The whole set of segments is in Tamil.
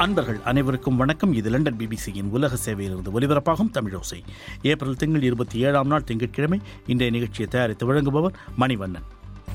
அன்பர்கள் அனைவருக்கும் வணக்கம் இது லண்டன் பிபிசியின் உலக சேவையிலிருந்து ஒலிபரப்பாகும் தமிழோசை ஏப்ரல் திங்கள் இருபத்தி ஏழாம் நாள் திங்கட்கிழமை இன்றைய நிகழ்ச்சியை தயாரித்து வழங்குபவர் மணிவண்ணன்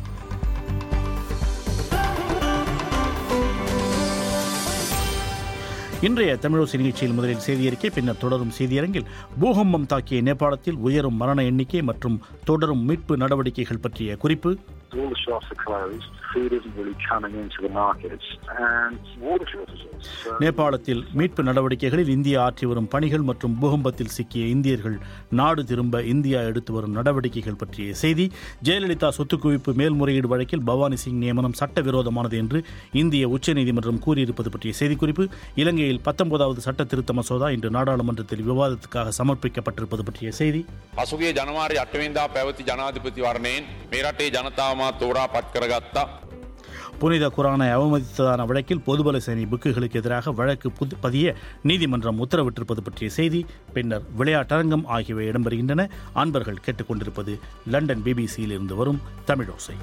இன்றைய தமிழோசை நிகழ்ச்சியில் முதலில் செய்தியறிக்கை பின்னர் தொடரும் செய்தியரங்கில் பூகம்பம் தாக்கிய நேபாளத்தில் உயரும் மரண எண்ணிக்கை மற்றும் தொடரும் மீட்பு நடவடிக்கைகள் பற்றிய குறிப்பு all the shops are closed, food isn't really coming into the markets, and water shortages. So நேபாளத்தில் மீட்பு நடவடிக்கைகளில் இந்தியா ஆற்றி வரும் பணிகள் மற்றும் பூகம்பத்தில் சிக்கிய இந்தியர்கள் நாடு திரும்ப இந்தியா எடுத்து வரும் நடவடிக்கைகள் பற்றிய செய்தி ஜெயலலிதா சொத்து குவிப்பு மேல்முறையீடு வழக்கில் பவானி சிங் நியமனம் சட்டவிரோதமானது என்று இந்திய உச்சநீதிமன்றம் கூறியிருப்பது பற்றிய செய்திக்குறிப்பு இலங்கையில் பத்தொன்பதாவது சட்ட திருத்த மசோதா இன்று நாடாளுமன்றத்தில் விவாதத்துக்காக சமர்ப்பிக்கப்பட்டிருப்பது பற்றிய செய்தி පසුගේ ජනවාරි අටවෙන්දා පැවති ජනාධිපතිවරණයෙන් මේ රටේ ජනතාවමා තෝරා පත් කරගත්තා. புனித குரானை அவமதித்ததான வழக்கில் பொதுபல சேனை புக்குகளுக்கு எதிராக வழக்கு புது- பதிய நீதிமன்றம் உத்தரவிட்டிருப்பது பற்றிய செய்தி பின்னர் விளையாட்டரங்கம் ஆகியவை இடம்பெறுகின்றன அன்பர்கள் கேட்டுக்கொண்டிருப்பது லண்டன் பிபிசியில் இருந்து வரும் தமிழோசை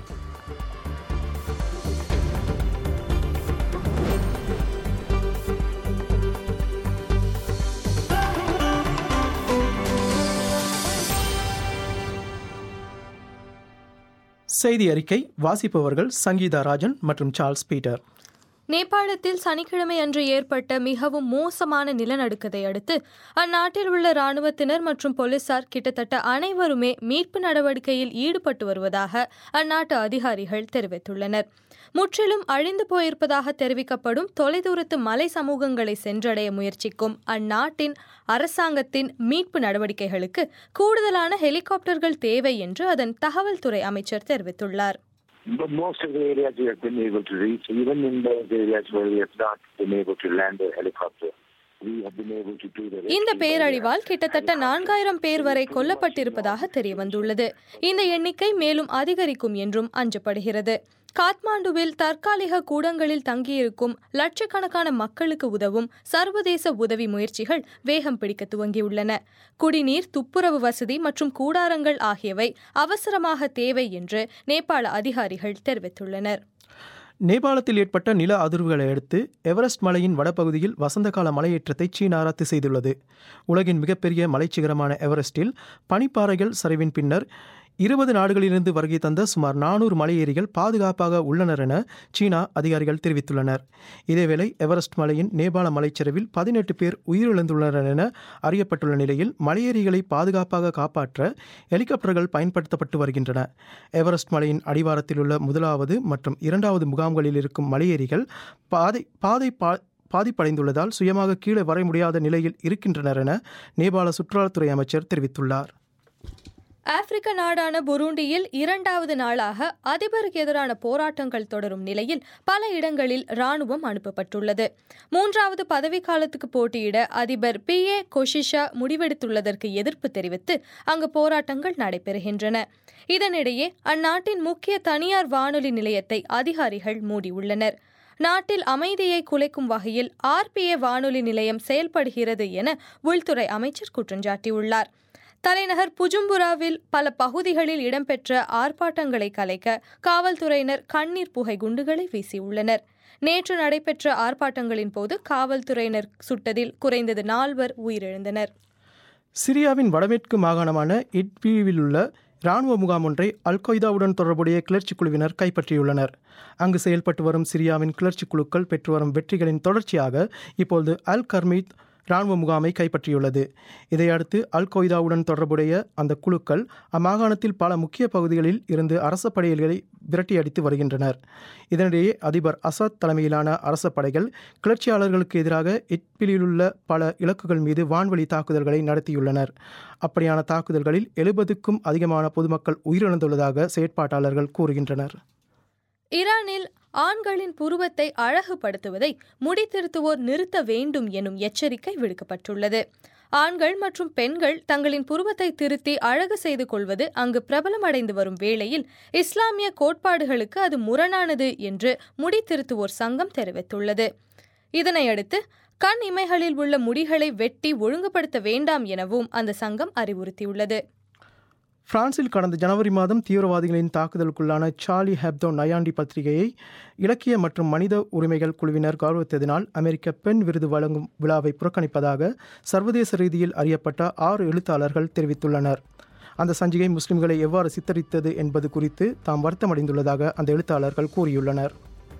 செய்தி அறிக்கை வாசிப்பவர்கள் சங்கீதா ராஜன் மற்றும் சார்ல்ஸ் பீட்டர் நேபாளத்தில் சனிக்கிழமை அன்று ஏற்பட்ட மிகவும் மோசமான நிலநடுக்கத்தை அடுத்து அந்நாட்டில் உள்ள ராணுவத்தினர் மற்றும் போலீசார் கிட்டத்தட்ட அனைவருமே மீட்பு நடவடிக்கையில் ஈடுபட்டு வருவதாக அந்நாட்டு அதிகாரிகள் தெரிவித்துள்ளனர் முற்றிலும் அழிந்து போயிருப்பதாக தெரிவிக்கப்படும் தொலைதூரத்து மலை சமூகங்களை சென்றடைய முயற்சிக்கும் அந்நாட்டின் அரசாங்கத்தின் மீட்பு நடவடிக்கைகளுக்கு கூடுதலான ஹெலிகாப்டர்கள் தேவை என்று அதன் தகவல் துறை அமைச்சர் தெரிவித்துள்ளார் but most of the areas we have been able to reach, even in those areas where we have not been able to land a helicopter, we have been able to do the இந்த rescue by பேரழிவால் the கிட்டத்தட்ட நான்காயிரம் பேர் வரை கொல்லப்பட்டிருப்பதாக தெரியவந்துள்ளது இந்த எண்ணிக்கை மேலும் அதிகரிக்கும் என்றும் அஞ்சப்படுகிறது காத்மாண்டுவில் தற்காலிக கூடங்களில் தங்கியிருக்கும் லட்சக்கணக்கான மக்களுக்கு உதவும் சர்வதேச உதவி முயற்சிகள் வேகம் பிடிக்க துவங்கியுள்ளன குடிநீர் துப்புரவு வசதி மற்றும் கூடாரங்கள் ஆகியவை அவசரமாக தேவை என்று நேபாள அதிகாரிகள் தெரிவித்துள்ளனர் நேபாளத்தில் ஏற்பட்ட நில அதிர்வுகளை அடுத்து எவரெஸ்ட் மலையின் வடபகுதியில் வசந்தகால மலையேற்றத்தை சீனா ரத்து செய்துள்ளது உலகின் மிகப்பெரிய மலைச்சிகரமான எவரெஸ்டில் பனிப்பாறைகள் சரிவின் பின்னர் இருபது நாடுகளிலிருந்து வருகை தந்த சுமார் நானூறு மலையேறிகள் பாதுகாப்பாக உள்ளனர் என சீனா அதிகாரிகள் தெரிவித்துள்ளனர் இதேவேளை எவரெஸ்ட் மலையின் நேபாள மலைச்சரிவில் பதினெட்டு பேர் உயிரிழந்துள்ளனர் என அறியப்பட்டுள்ள நிலையில் மலையேறிகளை பாதுகாப்பாக காப்பாற்ற ஹெலிகாப்டர்கள் பயன்படுத்தப்பட்டு வருகின்றன எவரெஸ்ட் மலையின் அடிவாரத்தில் உள்ள முதலாவது மற்றும் இரண்டாவது முகாம்களில் இருக்கும் மலையேறிகள் பாதை பாதை பா பாதிப்படைந்துள்ளதால் சுயமாக கீழே வர முடியாத நிலையில் இருக்கின்றனர் என நேபாள சுற்றுலாத்துறை அமைச்சர் தெரிவித்துள்ளார் ஆப்பிரிக்க நாடான புருண்டியில் இரண்டாவது நாளாக அதிபருக்கு எதிரான போராட்டங்கள் தொடரும் நிலையில் பல இடங்களில் ராணுவம் அனுப்பப்பட்டுள்ளது மூன்றாவது பதவிக்காலத்துக்கு போட்டியிட அதிபர் பி ஏ கொஷிஷா முடிவெடுத்துள்ளதற்கு எதிர்ப்பு தெரிவித்து அங்கு போராட்டங்கள் நடைபெறுகின்றன இதனிடையே அந்நாட்டின் முக்கிய தனியார் வானொலி நிலையத்தை அதிகாரிகள் மூடியுள்ளனர் நாட்டில் அமைதியை குலைக்கும் வகையில் ஆர்பிஏ வானொலி நிலையம் செயல்படுகிறது என உள்துறை அமைச்சர் குற்றஞ்சாட்டியுள்ளார் தலைநகர் புஜும்புராவில் பல பகுதிகளில் இடம்பெற்ற ஆர்ப்பாட்டங்களை கலைக்க காவல்துறையினர் கண்ணீர் புகை குண்டுகளை வீசியுள்ளனர் நேற்று நடைபெற்ற ஆர்ப்பாட்டங்களின் போது காவல்துறையினர் சுட்டதில் குறைந்தது நால்வர் உயிரிழந்தனர் சிரியாவின் வடமேற்கு மாகாணமான இட்பியில் உள்ள இராணுவ முகாம் ஒன்றை அல் கொய்தாவுடன் தொடர்புடைய கிளர்ச்சி குழுவினர் கைப்பற்றியுள்ளனர் அங்கு செயல்பட்டு வரும் சிரியாவின் கிளர்ச்சி குழுக்கள் பெற்று வரும் வெற்றிகளின் தொடர்ச்சியாக இப்பொழுது அல் கர்மீத் இராணுவ முகாமை கைப்பற்றியுள்ளது இதையடுத்து அல் கொய்தாவுடன் தொடர்புடைய அந்த குழுக்கள் அம்மாகாணத்தில் பல முக்கிய பகுதிகளில் இருந்து அரச படைகளை விரட்டியடித்து வருகின்றனர் இதனிடையே அதிபர் அசாத் தலைமையிலான அரச படைகள் கிளர்ச்சியாளர்களுக்கு எதிராக இட்பிலிலுள்ள பல இலக்குகள் மீது வான்வழி தாக்குதல்களை நடத்தியுள்ளனர் அப்படியான தாக்குதல்களில் எழுபதுக்கும் அதிகமான பொதுமக்கள் உயிரிழந்துள்ளதாக செயற்பாட்டாளர்கள் கூறுகின்றனர் ஈரானில் ஆண்களின் புருவத்தை அழகுபடுத்துவதை முடித்திருத்துவோர் நிறுத்த வேண்டும் எனும் எச்சரிக்கை விடுக்கப்பட்டுள்ளது ஆண்கள் மற்றும் பெண்கள் தங்களின் புருவத்தை திருத்தி அழகு செய்து கொள்வது அங்கு பிரபலமடைந்து வரும் வேளையில் இஸ்லாமிய கோட்பாடுகளுக்கு அது முரணானது என்று முடித்திருத்துவோர் சங்கம் தெரிவித்துள்ளது இதனையடுத்து கண் இமைகளில் உள்ள முடிகளை வெட்டி ஒழுங்குபடுத்த வேண்டாம் எனவும் அந்த சங்கம் அறிவுறுத்தியுள்ளது பிரான்சில் கடந்த ஜனவரி மாதம் தீவிரவாதிகளின் தாக்குதலுக்குள்ளான சார்லி ஹெப்தோ நயாண்டி பத்திரிகையை இலக்கிய மற்றும் மனித உரிமைகள் குழுவினர் கௌரவித்ததினால் அமெரிக்க பெண் விருது வழங்கும் விழாவை புறக்கணிப்பதாக சர்வதேச ரீதியில் அறியப்பட்ட ஆறு எழுத்தாளர்கள் தெரிவித்துள்ளனர் அந்த சஞ்சிகை முஸ்லிம்களை எவ்வாறு சித்தரித்தது என்பது குறித்து தாம் வருத்தமடைந்துள்ளதாக அந்த எழுத்தாளர்கள் கூறியுள்ளனர்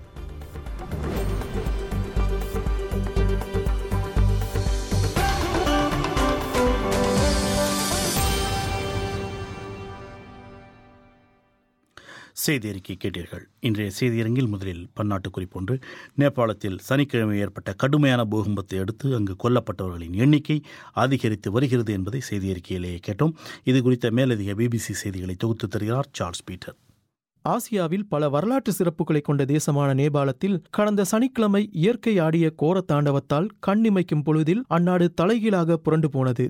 செய்தி அறிக்கை கேட்டீர்கள் இன்றைய செய்தியரங்கில் முதலில் பன்னாட்டு குறிப்பொன்று நேபாளத்தில் சனிக்கிழமை ஏற்பட்ட கடுமையான பூகம்பத்தை அடுத்து அங்கு கொல்லப்பட்டவர்களின் எண்ணிக்கை அதிகரித்து வருகிறது என்பதை செய்தி அறிக்கையிலேயே கேட்டோம் இது குறித்த மேலதிக பிபிசி செய்திகளை தொகுத்து தருகிறார் சார்ல்ஸ் பீட்டர் ஆசியாவில் பல வரலாற்று சிறப்புகளை கொண்ட தேசமான நேபாளத்தில் கடந்த சனிக்கிழமை இயற்கை ஆடிய கோர தாண்டவத்தால் கண்ணிமைக்கும் பொழுதில் அந்நாடு தலைகீழாக புரண்டு போனது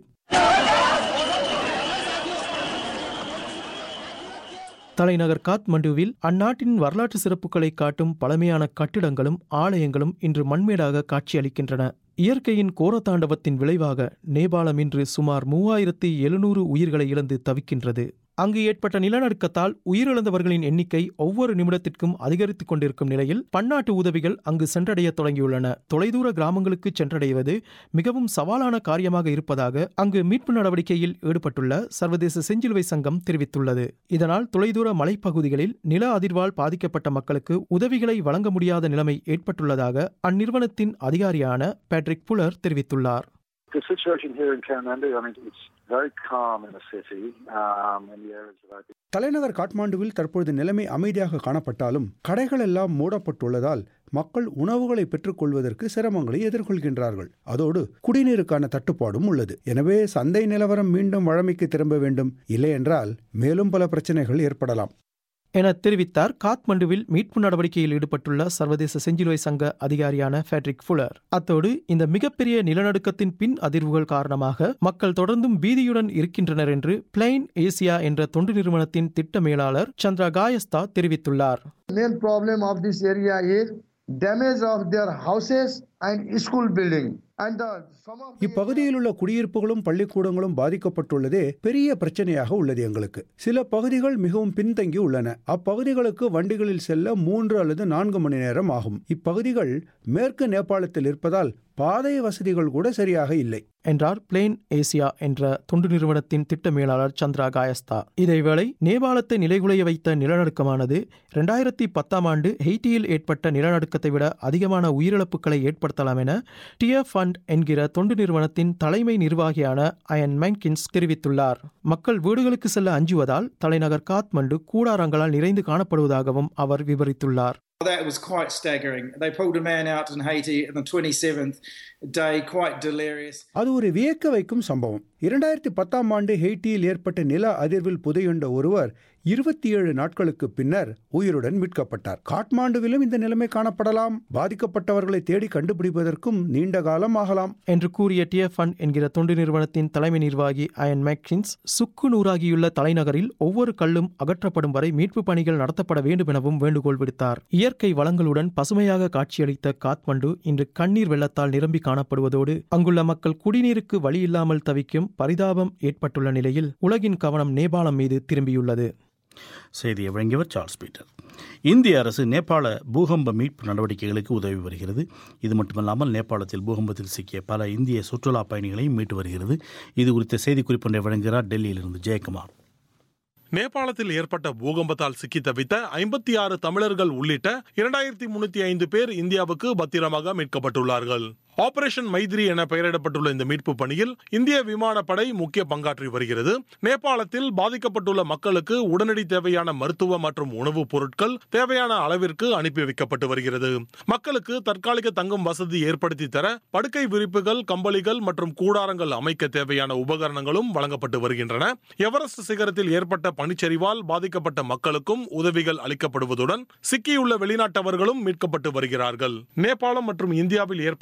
தலைநகர் காத்மண்டுவில் அந்நாட்டின் வரலாற்று சிறப்புகளை காட்டும் பழமையான கட்டிடங்களும் ஆலயங்களும் இன்று மண்மேடாக காட்சியளிக்கின்றன இயற்கையின் கோரத்தாண்டவத்தின் விளைவாக நேபாளம் இன்று சுமார் மூவாயிரத்தி எழுநூறு உயிர்களை இழந்து தவிக்கின்றது அங்கு ஏற்பட்ட நிலநடுக்கத்தால் உயிரிழந்தவர்களின் எண்ணிக்கை ஒவ்வொரு நிமிடத்திற்கும் அதிகரித்துக் கொண்டிருக்கும் நிலையில் பன்னாட்டு உதவிகள் அங்கு சென்றடைய தொடங்கியுள்ளன தொலைதூர கிராமங்களுக்கு சென்றடைவது மிகவும் சவாலான காரியமாக இருப்பதாக அங்கு மீட்பு நடவடிக்கையில் ஈடுபட்டுள்ள சர்வதேச செஞ்சிலுவை சங்கம் தெரிவித்துள்ளது இதனால் தொலைதூர மலைப்பகுதிகளில் நில அதிர்வால் பாதிக்கப்பட்ட மக்களுக்கு உதவிகளை வழங்க முடியாத நிலைமை ஏற்பட்டுள்ளதாக அந்நிறுவனத்தின் அதிகாரியான பேட்ரிக் புலர் தெரிவித்துள்ளார் The situation here in Kathmandu, I mean, it's very calm in the city um, and the areas that I've been. தலைநகர் காட்மாண்டுவில் தற்பொழுது நிலைமை அமைதியாக காணப்பட்டாலும் கடைகள் எல்லாம் மூடப்பட்டுள்ளதால் மக்கள் உணவுகளை பெற்றுக்கொள்வதற்கு சிரமங்களை எதிர்கொள்கின்றார்கள் அதோடு குடிநீருக்கான தட்டுப்பாடும் உள்ளது எனவே சந்தை நிலவரம் மீண்டும் வழமைக்கு திரும்ப வேண்டும் இல்லையென்றால் மேலும் பல பிரச்சனைகள் ஏற்படலாம் என தெரிவித்தார் காத்மண்டுவில் மீட்பு நடவடிக்கையில் ஈடுபட்டுள்ள சர்வதேச செஞ்சிலுவை சங்க அதிகாரியான ஃபேட்ரிக் ஃபுலர் அத்தோடு இந்த மிகப்பெரிய நிலநடுக்கத்தின் பின் அதிர்வுகள் காரணமாக மக்கள் தொடர்ந்தும் பீதியுடன் இருக்கின்றனர் என்று பிளைன் ஏசியா என்ற தொண்டு நிறுவனத்தின் திட்ட மேலாளர் சந்திரா காயஸ்தா தெரிவித்துள்ளார் main problem of this area is damage of their houses and school building and the some of the இப்பகுதியில் உள்ள குடியிருப்புகளும் பள்ளிக்கூடங்களும் பாதிக்கப்பட்டுள்ளதே பெரிய பிரச்சனையாக உள்ளது எங்களுக்கு சில பகுதிகள் மிகவும் பின்தங்கி உள்ளன அப்பகுதிகளுக்கு வண்டிகளில் செல்ல மூன்று அல்லது நான்கு மணி நேரம் ஆகும் இப்பகுதிகள் மேற்கு நேபாளத்தில் இருப்பதால் பாதை வசதிகள் கூட சரியாக இல்லை என்றார் பிளேன் ஏசியா என்ற தொண்டு நிறுவனத்தின் திட்ட மேலாளர் சந்திரா காயஸ்தா இதேவேளை நேபாளத்தை நிலைகுலைய வைத்த நிலநடுக்கமானது இரண்டாயிரத்தி பத்தாம் ஆண்டு ஹெய்டியில் ஏற்பட்ட நிலநடுக்கத்தை விட அதிகமான உயிரிழப்புகளை ஏற்படுத்தலாம் என டிஎஃப் ஃபண்ட் என்கிற தொண்டு நிறுவனத்தின் தலைமை நிர்வாகியான அயன் மென்கின்ஸ் தெரிவித்துள்ளார் மக்கள் வீடுகளுக்கு செல்ல அஞ்சுவதால் தலைநகர் காத்மண்டு கூடாரங்களால் நிறைந்து காணப்படுவதாகவும் அவர் விவரித்துள்ளார் That was quite staggering. They pulled a man out in Haiti on the 27th day, quite delirious. அது ஒரு வியக்க வைக்கும் சம்பவம் இரண்டாயிரத்தி பத்தாம் ஆண்டு ஹெய்டியில் ஏற்பட்ட நில அதிர்வில் புதையுண்ட ஒருவர் இருபத்தி ஏழு நாட்களுக்கு பின்னர் உயிருடன் மீட்கப்பட்டார் காட்மாண்டுவிலும் இந்த நிலைமை காணப்படலாம் பாதிக்கப்பட்டவர்களை தேடி கண்டுபிடிப்பதற்கும் நீண்ட காலம் ஆகலாம் என்று கூறிய டிஎஃப் ஃபண்ட் என்கிற தொண்டு நிறுவனத்தின் தலைமை நிர்வாகி அயன் மேக்சின்ஸ் சுக்கு நூறாகியுள்ள தலைநகரில் ஒவ்வொரு கல்லும் அகற்றப்படும் வரை மீட்பு பணிகள் நடத்தப்பட வேண்டும் எனவும் வேண்டுகோள் விடுத்தார் இயற்கை வளங்களுடன் பசுமையாக காட்சியளித்த காத்மண்டு இன்று கண்ணீர் வெள்ளத்தால் நிரம்பி காணப்படுவதோடு அங்குள்ள மக்கள் குடிநீருக்கு வழியில்லாமல் தவிக்கும் பரிதாபம் ஏற்பட்டுள்ள நிலையில் உலகின் கவனம் நேபாளம் மீது திரும்பியுள்ளது செய்தியை வழங்கியவர் சார்ல்ஸ் பீட்டர் இந்திய அரசு நேபாள பூகம்ப மீட்பு நடவடிக்கைகளுக்கு உதவி வருகிறது இது மட்டுமல்லாமல் நேபாளத்தில் பூகம்பத்தில் சிக்கிய பல இந்திய சுற்றுலா பயணிகளையும் மீட்டு வருகிறது இது குறித்த செய்திக்குறிப்பொன்றை வழங்குகிறார் டெல்லியிலிருந்து ஜெயக்குமார் நேபாளத்தில் ஏற்பட்ட பூகம்பத்தால் சிக்கி தவித்த ஐம்பத்தி ஆறு தமிழர்கள் உள்ளிட்ட இரண்டாயிரத்தி முன்னூத்தி ஐந்து பேர் இந்தியாவுக்கு பத்திரமாக மீட்கப்பட்டுள்ளார்கள் ஆபரேஷன் மைத்ரி என பெயரிடப்பட்டுள்ள இந்த மீட்பு பணியில் இந்திய விமானப்படை முக்கிய பங்காற்றி வருகிறது நேபாளத்தில் பாதிக்கப்பட்டுள்ள மக்களுக்கு உடனடி தேவையான மருத்துவ மற்றும் உணவுப் பொருட்கள் தேவையான அளவிற்கு அனுப்பி வைக்கப்பட்டு வருகிறது மக்களுக்கு தற்காலிக தங்கும் வசதி ஏற்படுத்தி தர படுக்கை விரிப்புகள் கம்பளிகள் மற்றும் கூடாரங்கள் அமைக்க தேவையான உபகரணங்களும் வழங்கப்பட்டு வருகின்றன எவரெஸ்ட் சிகரத்தில் ஏற்பட்ட பனிச்சரிவால் பாதிக்கப்பட்ட மக்களுக்கும் உதவிகள் அளிக்கப்படுவதுடன் சிக்கியுள்ள வெளிநாட்டவர்களும் மீட்கப்பட்டு வருகிறார்கள் நேபாளம் மற்றும் இந்தியாவில் ஏற்பட்ட பூகம்ப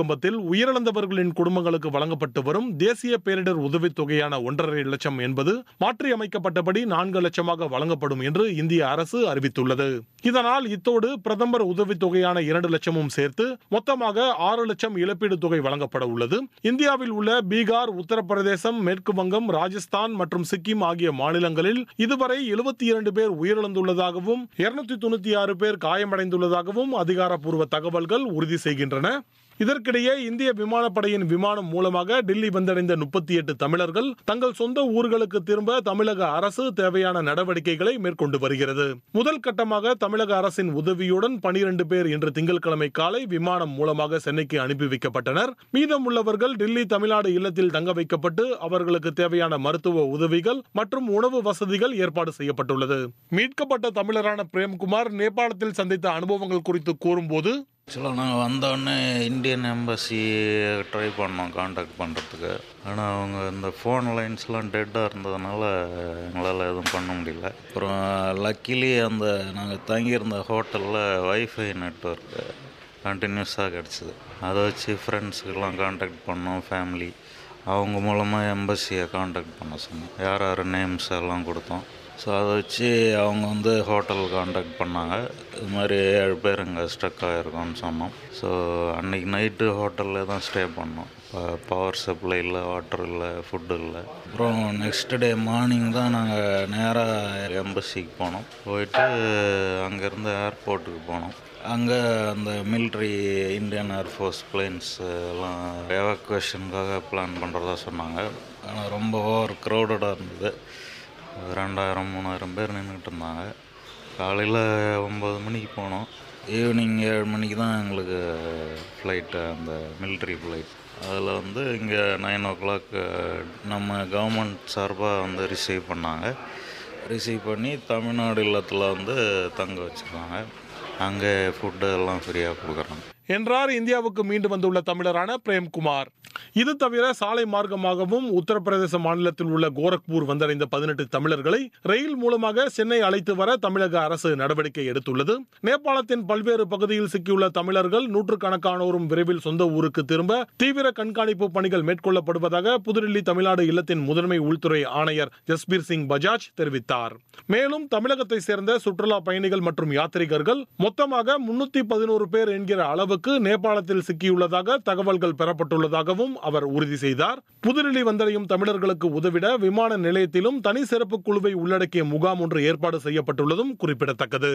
பூகம்பத்தில் உயிரிழந்தவர்களின் குடும்பங்களுக்கு வழங்கப்பட்டு வரும் தேசிய பேரிடர் உதவித் தொகையான ஒன்றரை லட்சம் என்பது மாற்றியமைக்கப்பட்டபடி நான்கு லட்சமாக வழங்கப்படும் என்று இந்திய அரசு அறிவித்துள்ளது இதனால் இத்தோடு பிரதமர் உதவித் தொகையான இரண்டு லட்சமும் சேர்த்து மொத்தமாக ஆறு லட்சம் இழப்பீடு தொகை வழங்கப்பட உள்ளது இந்தியாவில் உள்ள பீகார் உத்தரப்பிரதேசம் மேற்கு வங்கம் ராஜஸ்தான் மற்றும் சிக்கிம் ஆகிய மாநிலங்களில் இதுவரை எழுபத்தி இரண்டு பேர் உயிரிழந்துள்ளதாகவும் இருநூத்தி தொண்ணூத்தி ஆறு பேர் காயமடைந்துள்ளதாகவும் அதிகாரப்பூர்வ தகவல்கள் உறுதி செய்கின்றன இதற்கிடையே இந்திய விமானப்படையின் விமானம் மூலமாக டெல்லி வந்தடைந்த முப்பத்தி எட்டு தமிழர்கள் தங்கள் சொந்த ஊர்களுக்கு திரும்ப தமிழக அரசு தேவையான நடவடிக்கைகளை மேற்கொண்டு வருகிறது முதல் கட்டமாக தமிழக அரசின் உதவியுடன் பனிரெண்டு பேர் இன்று திங்கட்கிழமை காலை விமானம் மூலமாக சென்னைக்கு அனுப்பி வைக்கப்பட்டனர் மீதம் உள்ளவர்கள் டெல்லி தமிழ்நாடு இல்லத்தில் தங்க வைக்கப்பட்டு அவர்களுக்கு தேவையான மருத்துவ உதவிகள் மற்றும் உணவு வசதிகள் ஏற்பாடு செய்யப்பட்டுள்ளது மீட்கப்பட்ட தமிழரான பிரேம்குமார் நேபாளத்தில் சந்தித்த அனுபவங்கள் குறித்து கூறும்போது ஆக்சுவலாக நாங்கள் வந்தோடனே இந்தியன் எம்பசி ட்ரை பண்ணோம் காண்டாக்ட் பண்ணுறதுக்கு ஆனால் அவங்க இந்த ஃபோன் லைன்ஸ்லாம் டெட்டாக இருந்ததுனால எங்களால் எதுவும் பண்ண முடியல அப்புறம் லக்கிலி அந்த நாங்கள் தங்கியிருந்த ஹோட்டலில் வைஃபை நெட்ஒர்க்கு கண்டினியூஸாக கிடச்சிது அதை வச்சு ஃப்ரெண்ட்ஸுக்கெல்லாம் காண்டாக்ட் பண்ணோம் ஃபேமிலி அவங்க மூலமாக எம்பசியை காண்டாக்ட் பண்ண சொன்னோம் யார் யார் நேம்ஸ் எல்லாம் கொடுத்தோம் ஸோ அதை வச்சு அவங்க வந்து ஹோட்டல் காண்டாக்ட் பண்ணாங்க இது மாதிரி ஏழு பேர் இங்கே ஸ்டக் ஆகிருக்கோம்னு சொன்னோம் ஸோ அன்றைக்கி நைட்டு ஹோட்டலில் தான் ஸ்டே பண்ணோம் பவர் சப்ளை இல்லை வாட்டர் இல்லை ஃபுட்டு இல்லை அப்புறம் நெக்ஸ்ட் டே மார்னிங் தான் நாங்கள் நேராக எம்பசிக்கு போனோம் போயிட்டு அங்கேருந்து ஏர்போர்ட்டுக்கு போனோம் அங்கே அந்த மிலிட்ரி இந்தியன் ஏர்ஃபோர்ஸ் பிளேன்ஸ் எல்லாம் எவாக்குவேஷனுக்காக பிளான் பண்ணுறதா சொன்னாங்க ஆனால் ரொம்ப ஓவர் க்ரௌடடாக இருந்தது ரெண்டாயிரம் மூணாயிரம் பேர் நின்றுட்டு இருந்தாங்க காலையில் ஒம்பது மணிக்கு போனோம் ஈவினிங் ஏழு மணிக்கு தான் எங்களுக்கு ஃப்ளைட்டு அந்த மிலிட்ரி ஃப்ளைட் அதில் வந்து இங்கே நைன் ஓ கிளாக் நம்ம கவர்மெண்ட் சார்பாக வந்து ரிசீவ் பண்ணாங்க ரிசீவ் பண்ணி தமிழ்நாடு இல்லத்தில் வந்து தங்க வச்சுருக்காங்க அங்கே ஃபுட்டு எல்லாம் ஃப்ரீயாக கொடுக்குறாங்க என்றார் இந்தியாவுக்கு மீண்டு வந்துள்ள தமிழரான பிரேம்குமார் இது தவிர சாலை மார்க்கமாகவும் உத்தரப்பிரதேச மாநிலத்தில் உள்ள கோரக்பூர் வந்தடைந்த பதினெட்டு தமிழர்களை ரயில் மூலமாக சென்னை அழைத்து வர தமிழக அரசு நடவடிக்கை எடுத்துள்ளது நேபாளத்தின் பல்வேறு பகுதியில் சிக்கியுள்ள தமிழர்கள் நூற்றுக்கணக்கானோரும் விரைவில் சொந்த ஊருக்கு திரும்ப தீவிர கண்காணிப்பு பணிகள் மேற்கொள்ளப்படுவதாக புதுடில்லி தமிழ்நாடு இல்லத்தின் முதன்மை உள்துறை ஆணையர் ஜஸ்பீர் சிங் பஜாஜ் தெரிவித்தார் மேலும் தமிழகத்தை சேர்ந்த சுற்றுலா பயணிகள் மற்றும் யாத்ரிகர்கள் மொத்தமாக முன்னூத்தி பதினோரு பேர் என்கிற அளவுக்கு நேபாளத்தில் சிக்கியுள்ளதாக தகவல்கள் பெறப்பட்டுள்ளதாகவும் அவர் உறுதி செய்தார் புதுடில்லி வந்தடையும் தமிழர்களுக்கு உதவிட விமான நிலையத்திலும் தனி சிறப்பு குழுவை உள்ளடக்கிய முகாம் ஒன்று ஏற்பாடு செய்யப்பட்டுள்ளதும் குறிப்பிடத்தக்கது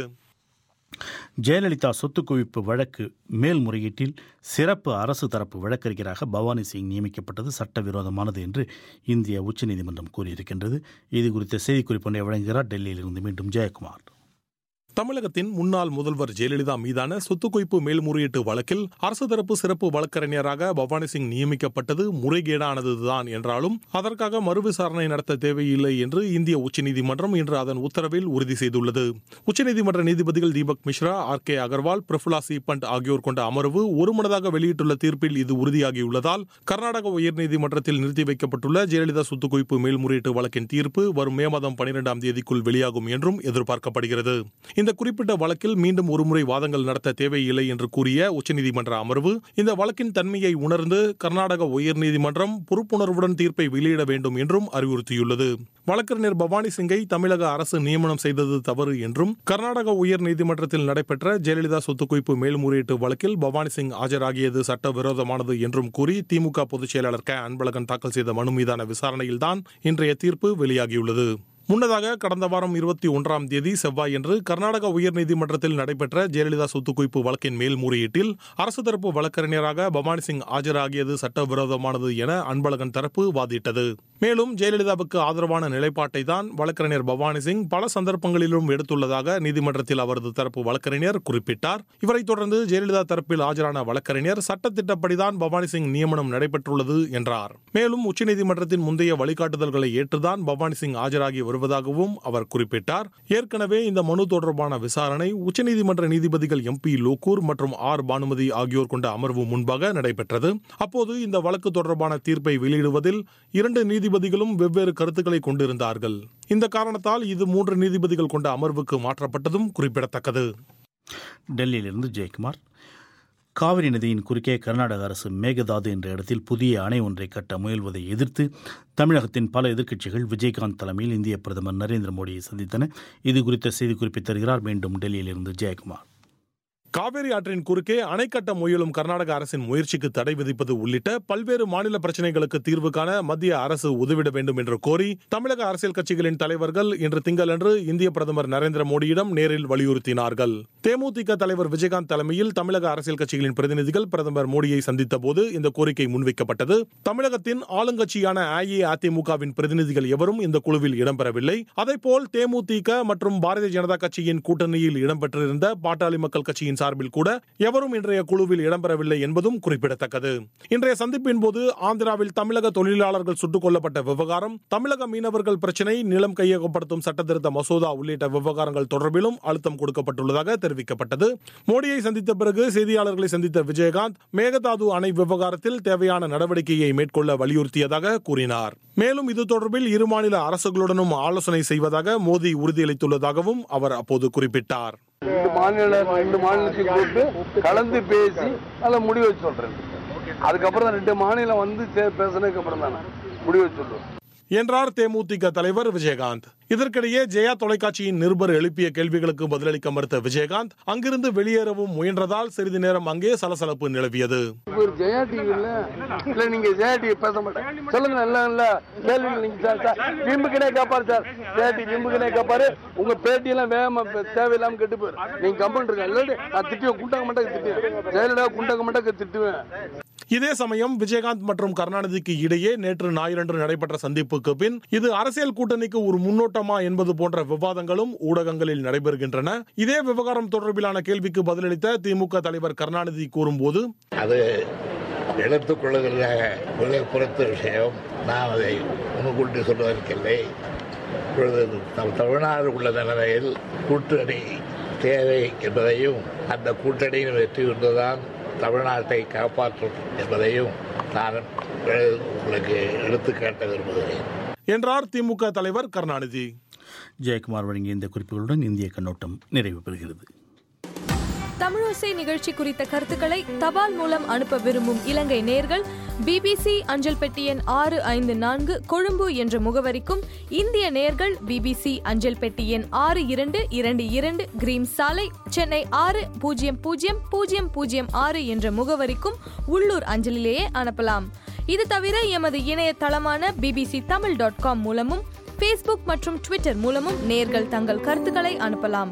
ஜெயலலிதா சொத்து குவிப்பு வழக்கு மேல்முறையீட்டில் சிறப்பு அரசு தரப்பு வழக்கறிஞராக பவானி சிங் நியமிக்கப்பட்டது சட்டவிரோதமானது என்று இந்திய உச்சநீதிமன்றம் கூறியிருக்கின்றது இது குறித்த செய்திக்குறிப்பொன்றை வழங்குகிறார் டெல்லியிலிருந்து மீண்டும் ஜெயக்குமார் தமிழகத்தின் முன்னாள் முதல்வர் ஜெயலலிதா மீதான சொத்து குவிப்பு மேல்முறையீட்டு வழக்கில் அரசு தரப்பு சிறப்பு வழக்கறிஞராக பவானி சிங் நியமிக்கப்பட்டது முறைகேடானதுதான் என்றாலும் அதற்காக மறுவிசாரணை நடத்த தேவையில்லை என்று இந்திய உச்சநீதிமன்றம் இன்று அதன் உத்தரவில் உறுதி செய்துள்ளது உச்சநீதிமன்ற நீதிபதிகள் தீபக் மிஸ்ரா ஆர் கே அகர்வால் பிரஃபுலா சீபண்ட் ஆகியோர் கொண்ட அமர்வு ஒருமனதாக வெளியிட்டுள்ள தீர்ப்பில் இது உறுதியாகியுள்ளதால் கர்நாடக உயர்நீதிமன்றத்தில் நிறுத்தி வைக்கப்பட்டுள்ள ஜெயலலிதா சொத்து குவிப்பு மேல்முறையீட்டு வழக்கின் தீர்ப்பு வரும் மே மாதம் பனிரெண்டாம் தேதிக்குள் வெளியாகும் என்றும் எதிர்பார்க்கப்படுகிறது இந்த குறிப்பிட்ட வழக்கில் மீண்டும் ஒருமுறை வாதங்கள் நடத்த தேவையில்லை என்று கூறிய உச்சநீதிமன்ற அமர்வு இந்த வழக்கின் தன்மையை உணர்ந்து கர்நாடக உயர்நீதிமன்றம் பொறுப்புணர்வுடன் தீர்ப்பை வெளியிட வேண்டும் என்றும் அறிவுறுத்தியுள்ளது வழக்கறிஞர் பவானி சிங்கை தமிழக அரசு நியமனம் செய்தது தவறு என்றும் கர்நாடக உயர் நீதிமன்றத்தில் நடைபெற்ற ஜெயலலிதா சொத்து குவிப்பு மேல்முறையீட்டு வழக்கில் பவானி சிங் ஆஜராகியது சட்டவிரோதமானது என்றும் கூறி திமுக பொதுச் செயலாளர் க அன்பழகன் தாக்கல் செய்த மனு மீதான விசாரணையில்தான் இன்றைய தீர்ப்பு வெளியாகியுள்ளது முன்னதாக கடந்த வாரம் இருபத்தி ஒன்றாம் தேதி செவ்வாயன்று கர்நாடக உயர்நீதிமன்றத்தில் நடைபெற்ற ஜெயலலிதா சொத்து குவிப்பு வழக்கின் மேல்முறையீட்டில் அரசு தரப்பு வழக்கறிஞராக பவானி சிங் ஆஜராகியது சட்டவிரோதமானது என அன்பழகன் தரப்பு வாதிட்டது மேலும் ஜெயலலிதாவுக்கு ஆதரவான நிலைப்பாட்டை தான் வழக்கறிஞர் பவானி சிங் பல சந்தர்ப்பங்களிலும் எடுத்துள்ளதாக நீதிமன்றத்தில் அவரது தரப்பு வழக்கறிஞர் குறிப்பிட்டார் இவரைத் தொடர்ந்து ஜெயலலிதா தரப்பில் ஆஜரான வழக்கறிஞர் சட்டத்திட்டப்படிதான் பவானி சிங் நியமனம் நடைபெற்றுள்ளது என்றார் மேலும் உச்சநீதிமன்றத்தின் முந்தைய வழிகாட்டுதல்களை ஏற்றுதான் பவானி சிங் ஆஜராகி வருவதாகவும் அவர் குறிப்பிட்டார் ஏற்கனவே இந்த மனு தொடர்பான விசாரணை உச்சநீதிமன்ற நீதிபதிகள் எம் பி லோக்கூர் மற்றும் ஆர் பானுமதி ஆகியோர் கொண்ட அமர்வு முன்பாக நடைபெற்றது அப்போது இந்த வழக்கு தொடர்பான தீர்ப்பை வெளியிடுவதில் இரண்டு நீதிபதிகளும் வெவ்வேறு கருத்துக்களை கொண்டிருந்தார்கள் இந்த காரணத்தால் இது மூன்று நீதிபதிகள் கொண்ட அமர்வுக்கு மாற்றப்பட்டதும் குறிப்பிடத்தக்கது டெல்லியிலிருந்து ஜெயக்குமார் காவிரி நதியின் குறுக்கே கர்நாடக அரசு மேகதாது என்ற இடத்தில் புதிய அணை ஒன்றை கட்ட முயல்வதை எதிர்த்து தமிழகத்தின் பல எதிர்க்கட்சிகள் விஜயகாந்த் தலைமையில் இந்திய பிரதமர் நரேந்திர மோடியை சந்தித்தன இது குறித்த செய்திக்குறிப்பை தருகிறார் மீண்டும் டெல்லியிலிருந்து ஜெயக்குமார் காவிரி ஆற்றின் குறுக்கே அணை கட்ட முயலும் கர்நாடக அரசின் முயற்சிக்கு தடை விதிப்பது உள்ளிட்ட பல்வேறு மாநில பிரச்சனைகளுக்கு தீர்வு காண மத்திய அரசு உதவிட வேண்டும் என்று கோரி தமிழக அரசியல் கட்சிகளின் தலைவர்கள் இன்று திங்களன்று இந்திய பிரதமர் நரேந்திர மோடியிடம் நேரில் வலியுறுத்தினார்கள் தேமுதிக தலைவர் விஜயகாந்த் தலைமையில் தமிழக அரசியல் கட்சிகளின் பிரதிநிதிகள் பிரதமர் மோடியை சந்தித்த போது இந்த கோரிக்கை முன்வைக்கப்பட்டது தமிழகத்தின் ஆளுங்கட்சியான அஇஅதிமுகவின் பிரதிநிதிகள் எவரும் இந்த குழுவில் இடம்பெறவில்லை அதேபோல் தேமுதிக மற்றும் பாரதிய ஜனதா கட்சியின் கூட்டணியில் இடம்பெற்றிருந்த பாட்டாளி மக்கள் கட்சியின் சார்பில் கூட எவரும் இன்றைய குழுவில் இடம்பெறவில்லை என்பதும் குறிப்பிடத்தக்கது இன்றைய சந்திப்பின் போது ஆந்திராவில் தமிழக தொழிலாளர்கள் சுட்டுக் கொல்லப்பட்ட விவகாரம் தமிழக மீனவர்கள் பிரச்சினை நிலம் கையகப்படுத்தும் சட்டத்திருத்த மசோதா உள்ளிட்ட விவகாரங்கள் தொடர்பிலும் அழுத்தம் கொடுக்கப்பட்டுள்ளதாக தெரிவிக்கப்பட்டது மோடியை சந்தித்த பிறகு செய்தியாளர்களை சந்தித்த விஜயகாந்த் மேகதாது அணை விவகாரத்தில் தேவையான நடவடிக்கையை மேற்கொள்ள வலியுறுத்தியதாக கூறினார் மேலும் இது தொடர்பில் இரு மாநில அரசுகளுடனும் ஆலோசனை செய்வதாக மோடி உறுதியளித்துள்ளதாகவும் அவர் அப்போது குறிப்பிட்டார் ரெண்டு மாநில ரெண்டு மாநிலத்தையும் கூப்பிட்டு கலந்து பேசி அதில் முடிவு வச்சு சொல்றேன் அதுக்கப்புறம் தான் ரெண்டு மாநிலம் வந்து சே- பேசுனதுக்கு அப்புறம் தானே முடிவு வச்சு சொல்லுவோம் என்றார் தேமுதிக தலைவர் விஜயகாந்த் இதற்கிடையே ஜெயா தொலைக்காட்சியின் நிருபர் எழுப்பிய கேள்விகளுக்கு பதிலளிக்க மறுத்த விஜயகாந்த் அங்கிருந்து வெளியேறவும் முயன்றதால் சிறிது நேரம் அங்கே சலசலப்பு நிலவியது இப்போ ஒரு ஜெயா டிவியில் இல்லை நீங்கள் ஜெயா டிவி பேச மாட்டேன் சொல்லுங்க இல்லை இல்லை கேள்விகள் நீங்கள் சார் சார் விம்புக்குனே கேட்பாரு சார் ஜெயா டிவி விம்புக்குனே கேட்பாரு உங்கள் பேட்டியெல்லாம் வேகமாக தேவையில்லாமல் கெட்டு போயிரு நீங்கள் கம்பெனி இருக்கேன் இல்லாட்டி நான் திட்டுவேன் குண்டாக மாட்டேங்க திட்டுவேன் ஜெயலலிதா குண்டாக மாட்டேங்க திட்டுவேன் இதே சமயம் விஜயகாந்த் மற்றும் கருணாநிதிக்கு இடையே நேற்று ஞாயிறன்று நடைபெற்ற சந்திப்புக்கு பின் இது அரசியல் கூட்டணிக்கு ஒரு முன்னோட்டமா என்பது போன்ற விவாதங்களும் ஊடகங்களில் நடைபெறுகின்றன இதே விவகாரம் தொடர்பிலான கேள்விக்கு பதிலளித்த திமுக தலைவர் கருணாநிதி கூறும்போது அது எடுத்துக் கொள்ளுகிற மிக குறைத்த விஷயம் நான் அதை முன்கூட்டி சொல்வதற்கில்லை இப்பொழுது நம் தமிழ்நாடு உள்ள நிலைமையில் கூட்டணி தேவை என்பதையும் அந்த கூட்டணியின் வெற்றி ஒன்றுதான் தமிழ்நாட்டை காப்பாற்றும் என்பதையும் நான் உங்களுக்கு எடுத்து காட்ட விரும்புகிறேன் என்றார் திமுக தலைவர் கருணாநிதி ஜெயக்குமார் வழங்கிய இந்த குறிப்புகளுடன் இந்திய கண்ணோட்டம் நிறைவு பெறுகிறது தமிழோசை நிகழ்ச்சி குறித்த கருத்துக்களை தபால் மூலம் அனுப்ப விரும்பும் இலங்கை நேர்கள் பிபிசி அஞ்சல் பெட்டி எண் ஆறு ஐந்து நான்கு கொழும்பு என்ற முகவரிக்கும் இந்திய நேர்கள் பிபிசி அஞ்சல் பெட்டி எண் ஆறு இரண்டு இரண்டு இரண்டு கிரீம் சாலை சென்னை ஆறு பூஜ்ஜியம் பூஜ்ஜியம் பூஜ்ஜியம் பூஜ்ஜியம் ஆறு என்ற முகவரிக்கும் உள்ளூர் அஞ்சலிலேயே அனுப்பலாம் இது தவிர எமது இணையதளமான பிபிசி தமிழ் டாட் காம் மூலமும் ஃபேஸ்புக் மற்றும் ட்விட்டர் மூலமும் நேர்கள் தங்கள் கருத்துக்களை அனுப்பலாம்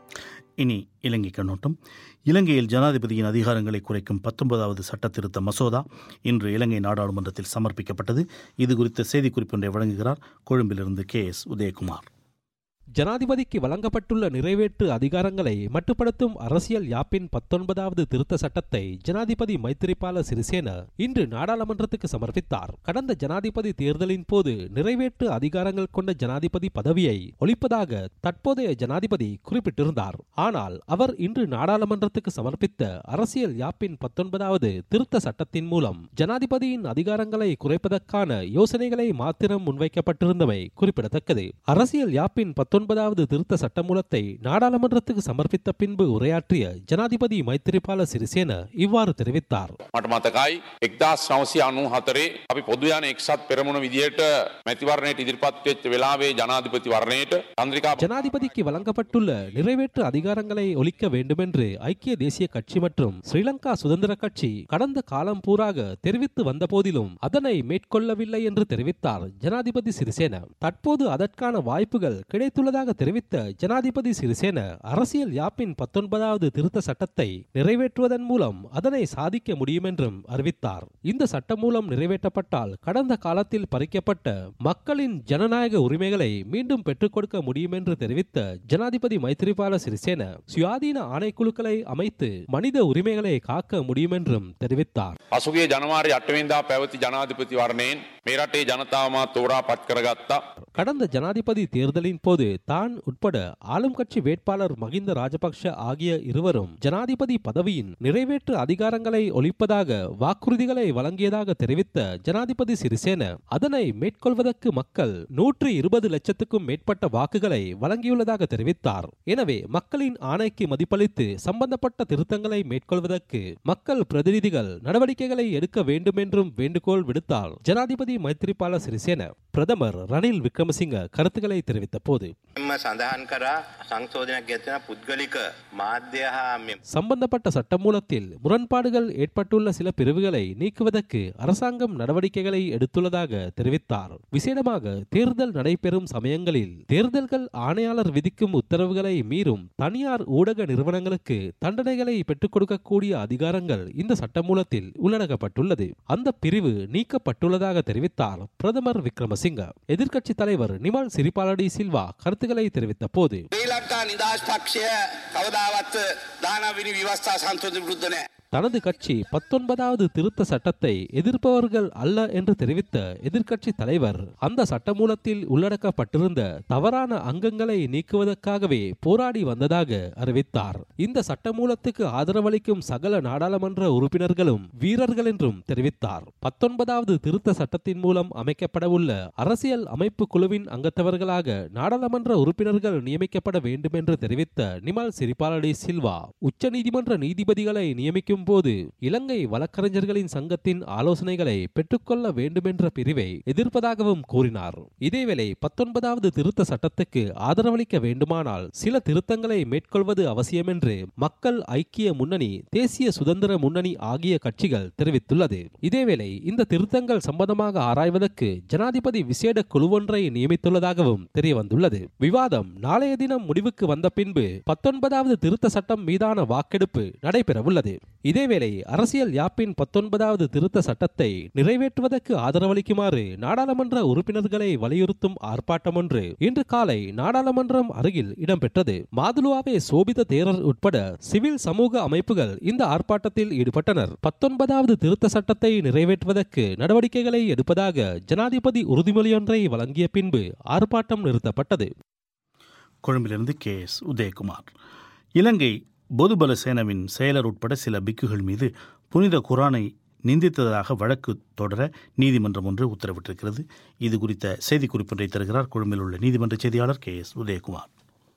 இனி இலங்கை கண்ணோட்டம் இலங்கையில் ஜனாதிபதியின் அதிகாரங்களை குறைக்கும் பத்தொன்பதாவது சட்ட திருத்த மசோதா இன்று இலங்கை நாடாளுமன்றத்தில் சமர்ப்பிக்கப்பட்டது இது குறித்த செய்திக்குறிப்பு ஒன்றை வழங்குகிறார் கொழும்பிலிருந்து கே எஸ் உதயகுமார் ஜனாதிபதிக்கு வழங்கப்பட்டுள்ள நிறைவேற்று அதிகாரங்களை மட்டுப்படுத்தும் அரசியல் யாப்பின் பத்தொன்பதாவது திருத்த சட்டத்தை ஜனாதிபதி மைத்திரிபால சிறிசேன இன்று நாடாளுமன்றத்துக்கு சமர்ப்பித்தார் கடந்த ஜனாதிபதி தேர்தலின் போது நிறைவேற்று அதிகாரங்கள் கொண்ட ஜனாதிபதி பதவியை ஒழிப்பதாக தற்போதைய ஜனாதிபதி குறிப்பிட்டிருந்தார் ஆனால் அவர் இன்று நாடாளுமன்றத்துக்கு சமர்ப்பித்த அரசியல் யாப்பின் பத்தொன்பதாவது திருத்த சட்டத்தின் மூலம் ஜனாதிபதியின் அதிகாரங்களை குறைப்பதற்கான யோசனைகளை மாத்திரம் முன்வைக்கப்பட்டிருந்தமை குறிப்பிடத்தக்கது அரசியல் யாப்பின் பத்தொன்பதாவது திருத்த சட்டமூலத்தை நாடாளுமன்றத்துக்கு சமர்ப்பித்த பின்பு உரையாற்றிய ஜனாதிபதி மைத்திரிபால சிறிசேன இவ்வாறு தெரிவித்தார் මට මතකයි එක්දස් නවසි අනු හතරේ අපි පොදුයන එක්සත් පෙරමුණ විදියට මැතිවරණයට ඉදිරිපත් වෙච්ච වෙලාවේ ජනාධිපති වරණයට චන්ද්‍රිකා ஜனாதிபதிக்கு வழங்கப்பட்டுள்ள நிறைவேற்று அதிகாரங்களை ஒழிக்க வேண்டுமென்று ஐக்கிய தேசிய கட்சி மற்றும் ஸ்ரீலங்கா சுதந்திர கட்சி கடந்த காலம் பூராக தெரிவித்து வந்த போதிலும் அதனை மேற்கொள்ளவில்லை என்று தெரிவித்தார் ஜனாதிபதி சிறிசேன தற்போது அதற்கான வாய்ப்புகள் கிடைத்துள்ளதாக தெரிவித்த ஜனாதிபதி சிறிசேன அரசியல் யாப்பின் பத்தொன்பதாவது திருத்த சட்டத்தை நிறைவேற்றுவதன் மூலம் அதனை சாதிக்க முடியும் என்றும் அறிவித்தார் இந்த சட்டம் மூலம் நிறைவேற்றப்பட்டால் கடந்த காலத்தில் பறிக்கப்பட்ட மக்களின் ஜனநாயக உரிமைகளை மீண்டும் பெற்றுக் கொடுக்க முடியும் என்று தெரிவித்த ஜனாதிபதி மைத்திரிபால சிறிசேன சுயாதீன ஆணைக்குழுக்களை அமைத்து மனித உரிமைகளை காக்க முடியும் என்றும் தெரிவித்தார் පසුගේ ජනවාරි අටවෙන්දා පැවති ජනාධිපති වරණයෙන් මේ රටේ ජනතාව මා තෝරා පත් කරගත්තා கடந்த ஜனாதிபதி தேர்தலின் போது தான் உட்பட ஆளும் கட்சி வேட்பாளர் மகிந்த ராஜபக்ஷ ஆகிய இருவரும் ஜனாதிபதி பதவியின் நிறைவேற்று அதிகாரங்களை ஒழிப்பதாக வாக்குறுதிகளை வழங்கியதாக தெரிவித்த ஜனாதிபதி சிறிசேன அதனை மேற்கொள்வதற்கு மக்கள் நூற்றி இருபது லட்சத்துக்கும் மேற்பட்ட வாக்குகளை வழங்கியுள்ளதாக தெரிவித்தார் எனவே மக்களின் ஆணைக்கு மதிப்பளித்து சம்பந்தப்பட்ட திருத்தங்களை மேற்கொள்வதற்கு மக்கள் பிரதிநிதிகள் நடவடிக்கைகளை எடுக்க வேண்டும் என்றும் வேண்டுகோள் விடுத்தார் ஜனாதிபதி மைத்ரிபால சிறிசேன பிரதமர் ரணில் விக்ரமசிங்க கருத்துக்களை தெரிவித்த போது එම සඳහන් කරා සංශෝධනයක් ගැත්වෙන පුද්ගලික මාධ්‍ය හා මෙ சம்பந்தப்பட்ட சட்டமூலத்தில் முரண்பாடுகள் ஏற்பட்டுள்ள சில பிரிவுகளை நீக்குவதற்கு அரசாங்கம் நடவடிக்கைகளை எடுத்துள்ளதாக தெரிவித்தார் விசேடமாக தேர்தல் நடைபெறும் சமயங்களில் தேர்தல்கள் ஆணையாளர் விதிக்கும் உத்தரவுகளை மீறும் தனியார் ஊடக நிறுவனங்களுக்கு தண்டனைகளை பெற்றுக் கொடுக்கக்கூடிய அதிகாரங்கள் இந்த சட்டமூலத்தில் உள்ளடக்கப்பட்டுள்ளது அந்த பிரிவு நீக்கப்பட்டுள்ளதாக தெரிவித்தார் பிரதமர் விக்ரமசிங்க எதிர்க்கட்சித் தலைவர் நிமல் சிரிபாலடி சில்வா கருத்துக்களை தெரிவித்த போது ශ්‍රී ලංකා නිදහස් පක්ෂය කවදාවත් දානවිනි විවස්ථා සන්තෝධ විරුද්ධ නෑ. தனது கட்சி பத்தொன்பதாவது திருத்த சட்டத்தை எதிர்ப்பவர்கள் அல்ல என்று தெரிவித்த எதிர்க்கட்சி தலைவர் அந்த சட்டமூலத்தில் உள்ளடக்கப்பட்டிருந்த தவறான அங்கங்களை நீக்குவதற்காகவே போராடி வந்ததாக அறிவித்தார் இந்த சட்டமூலத்துக்கு ஆதரவளிக்கும் சகல நாடாளுமன்ற உறுப்பினர்களும் வீரர்கள் என்றும் தெரிவித்தார் பத்தொன்பதாவது திருத்த சட்டத்தின் மூலம் அமைக்கப்படவுள்ள அரசியல் அமைப்பு குழுவின் அங்கத்தவர்களாக நாடாளுமன்ற உறுப்பினர்கள் நியமிக்கப்பட வேண்டும் என்று தெரிவித்த நிமல் சிரிபாலடி சில்வா உச்சநீதிமன்ற நீதிபதிகளை நியமிக்கும் போது இலங்கை வழக்கறிஞர்களின் சங்கத்தின் ஆலோசனைகளை பெற்றுக்கொள்ள வேண்டுமென்ற பிரிவை எதிர்ப்பதாகவும் கூறினார் இதேவேளை பத்தொன்பதாவது திருத்த சட்டத்துக்கு ஆதரவளிக்க வேண்டுமானால் சில திருத்தங்களை மேற்கொள்வது அவசியம் என்று மக்கள் ஐக்கிய முன்னணி தேசிய சுதந்திர முன்னணி ஆகிய கட்சிகள் தெரிவித்துள்ளது இதேவேளை இந்த திருத்தங்கள் சம்பந்தமாக ஆராய்வதற்கு ஜனாதிபதி விசேட குழுவொன்றை நியமித்துள்ளதாகவும் தெரியவந்துள்ளது விவாதம் நாளைய தினம் முடிவுக்கு வந்த பின்பு பத்தொன்பதாவது திருத்த சட்டம் மீதான வாக்கெடுப்பு நடைபெறவுள்ளது இதேவேளை அரசியல் யாப்பின் பத்தொன்பதாவது திருத்த சட்டத்தை நிறைவேற்றுவதற்கு ஆதரவளிக்குமாறு நாடாளுமன்ற உறுப்பினர்களை வலியுறுத்தும் ஆர்ப்பாட்டம் ஒன்று இன்று காலை நாடாளுமன்றம் அருகில் இடம்பெற்றது மாதுலுவாவே சோபித தேரர் உட்பட சிவில் சமூக அமைப்புகள் இந்த ஆர்ப்பாட்டத்தில் ஈடுபட்டனர் பத்தொன்பதாவது திருத்த சட்டத்தை நிறைவேற்றுவதற்கு நடவடிக்கைகளை எடுப்பதாக ஜனாதிபதி உறுதிமொழியொன்றை வழங்கிய பின்பு ஆர்ப்பாட்டம் நிறுத்தப்பட்டது கொழும்பிலிருந்து கே எஸ் உதயகுமார் இலங்கை பொதுபல சேனவின் செயலர் உட்பட சில பிக்குகள் மீது புனித குரானை நிந்தித்ததாக வழக்கு தொடர நீதிமன்றம் ஒன்று உத்தரவிட்டிருக்கிறது இது குறித்த செய்திக்குறிப்பொன்றை தருகிறார் கொழும்பில் உள்ள நீதிமன்ற செய்தியாளர் கே எஸ் உதயகுமார்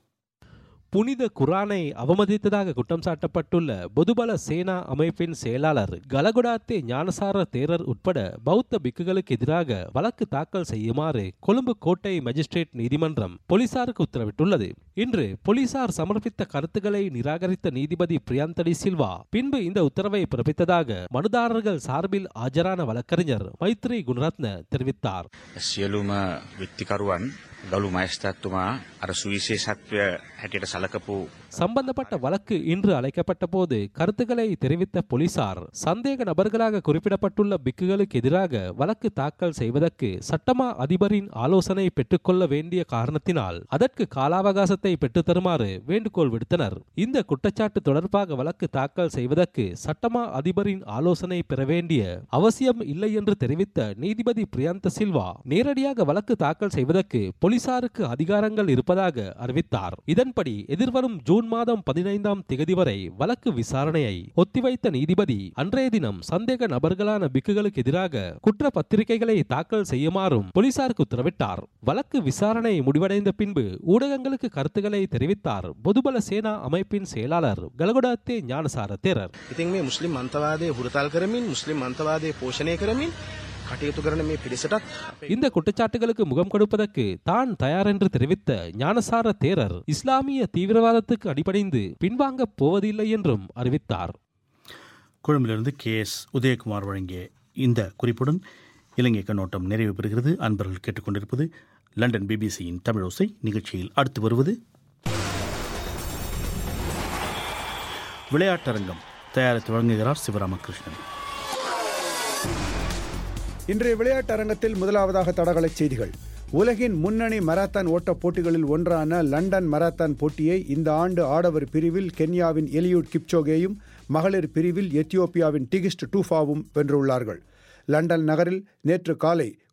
புனித குரானை அவமதித்ததாக குற்றம் சாட்டப்பட்டுள்ள பொதுபல சேனா அமைப்பின் செயலாளர் கலகுடாத்தே ஞானசார தேரர் உட்பட பௌத்த பிக்குகளுக்கு எதிராக வழக்கு தாக்கல் செய்யுமாறு கொழும்பு கோட்டை மஜிஸ்ட்ரேட் நீதிமன்றம் போலீசாருக்கு உத்தரவிட்டுள்ளது இன்று போலீசார் சமர்ப்பித்த கருத்துக்களை நிராகரித்த நீதிபதி பிரியாந்தடி சில்வா பின்பு இந்த உத்தரவை பிறப்பித்ததாக மனுதாரர்கள் சார்பில் ஆஜரான வழக்கறிஞர் மைத்ரி குணரத்ன தெரிவித்தார் සියලුම විත්තිකරුවන් ගලු මයිස්තත්තුමා අර සුවිශේෂත්වය හැටියට සලකපු சம்பந்தப்பட்ட வழக்கு இன்று அழைக்கப்பட்ட போது கருத்துக்களை தெரிவித்த போலீசார் சந்தேக நபர்களாக குறிப்பிடப்பட்டுள்ள பிக்குகளுக்கு எதிராக வழக்கு தாக்கல் செய்வதற்கு சட்டமா அதிபரின் ஆலோசனை பெற்றுக்கொள்ள வேண்டிய காரணத்தினால் அதற்கு கால அவகாசத்தை பெற்றுத்தருமாறு வேண்டுகோள் விடுத்தனர் இந்த குற்றச்சாட்டு தொடர்பாக வழக்கு தாக்கல் செய்வதற்கு சட்டமா அதிபரின் ஆலோசனை பெற வேண்டிய அவசியம் இல்லை என்று தெரிவித்த நீதிபதி பிரியாந்த சில்வா நேரடியாக வழக்கு தாக்கல் செய்வதற்கு போலீசாருக்கு அதிகாரங்கள் இருப்பதாக அறிவித்தார் இதன்படி எதிர்வரும் ஜூன் மாதம் பதினைந்தாம் திகதி வரை வழக்கு விசாரணையை ஒத்திவைத்த நீதிபதி அன்றைய தினம் சந்தேக நபர்களான பிக்குகளுக்கு எதிராக குற்ற பத்திரிகைகளை தாக்கல் செய்யுமாறும் போலீசாருக்கு உத்தரவிட்டார் வழக்கு விசாரணை முடிவடைந்த பின்பு ஊடகங்களுக்கு கருத்துக்களை தெரிவித்தார் பொதுபல சேனா அமைப்பின் செயலாளர் கலகுடாத்தே ஞானசார தேரர் ඉතින් මේ මුස්ලිම් අන්තවාදය හුරතල් කරමින් මුස්ලිම් අන්තවාදය පෝෂණය කරමින් කටයුතු කරන මේ පිරිසටත් இந்த குற்றச்சாட்டுகளுக்கு முகம் கொடுப்பதற்கு தான் தயார் என்று தெரிவித்த ஞானசார தேரர் இஸ்லாமிய தீவிரவாதத்துக்கு அடிபணிந்து பின்வாங்கப் போவதில்லை என்றும் அறிவித்தார் கொழும்பிலிருந்து கே எஸ் உதயகுமார் வழங்கிய இந்த குறிப்புடன் இலங்கை கண்ணோட்டம் நிறைவு பெறுகிறது அன்பர்கள் கேட்டுக்கொண்டிருப்பது லண்டன் பிபிசியின் தமிழோசை நிகழ்ச்சியில் அடுத்து வருவது விளையாட்டரங்கம் தயாரித்து வழங்குகிறார் சிவராமகிருஷ்ணன் இன்றைய விளையாட்டு அரங்கத்தில் முதலாவதாக தடகள செய்திகள் உலகின் முன்னணி மராத்தான் ஓட்டப் போட்டிகளில் ஒன்றான லண்டன் மராத்தான் போட்டியை இந்த ஆண்டு ஆடவர் பிரிவில் கென்யாவின் எலியூட் கிப்சோகேயும் மகளிர் பிரிவில் எத்தியோப்பியாவின் டிகிஸ்ட் டூஃபாவும் வென்றுள்ளார்கள் லண்டன் நகரில் நேற்று காலை